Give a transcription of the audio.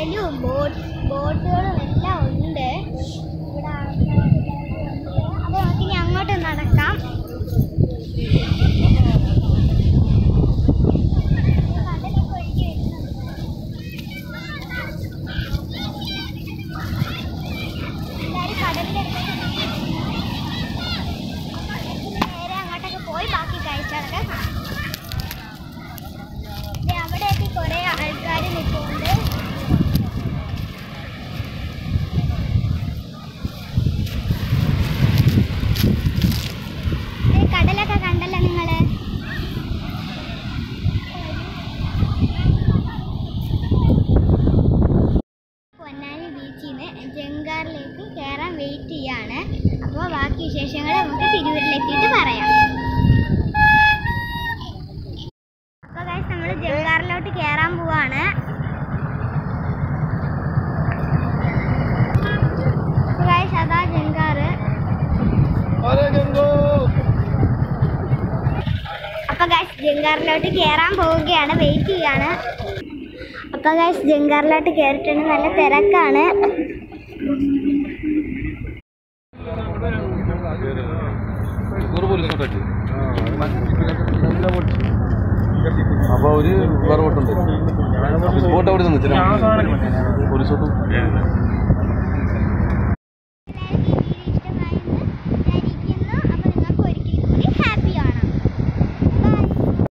കടലും ബോട്ട് ബോട്ടുകളും എല്ലാം ഉണ്ട് ഇവിടെ ആൾക്കാരെല്ലാം ഉണ്ട് അപ്പോൾ നമുക്ക് ഇനി അങ്ങോട്ട് നടക്കാം കടലൊക്കെ ഒഴുകി വരുന്നുണ്ട് എല്ലാവരും കടലിൻ്റെ അടുത്തേക്ക് നേരെ അങ്ങോട്ടൊക്കെ പോയി ബാക്കി കാഴ്ചകളൊക്കെ കാണാം ദേ അവിടെയൊക്കെ കുറേ ആൾക്കാർ നിൽക്കുന്നുണ്ട് ദേ കടലൊക്കെ കണ്ടല്ലോ നിങ്ങള് പൊന്നാനി ബീച്ചിൽ നിന്ന് ജങ്കാറിലേക്ക് കയറാൻ വെയിറ്റ് ചെയ്യാണ് അപ്പോൾ ബാക്കി വിശേഷങ്ങൾ നമുക്ക് തിരുവൂരിലെത്തിയിട്ട് പറയാം അപ്പോൾ ഗൈസ് നമ്മൾ ജങ്കാറിലോട്ട് കയറാൻ പോവാണ് അപ്പോൾ ഗൈസ് അതാ ജങ്കാറ് അപ്പോൾ ഗൈസ് ജങ്കാറിലോട്ട് കയറാൻ പോവുകയാണ് വെയിറ്റ് ചെയ്യാണ് അപ്പോൾ ഗൈസ് ജങ്കാറിലോട്ട് കയറിയിട്ടുണ്ട് നല്ല തിരക്കാണ് അപ്പൊ അവര് വേറെ ബോട്ടുണ്ട് ബോട്ട് അവിടെ നിന്ന് പോലീസോട്ടും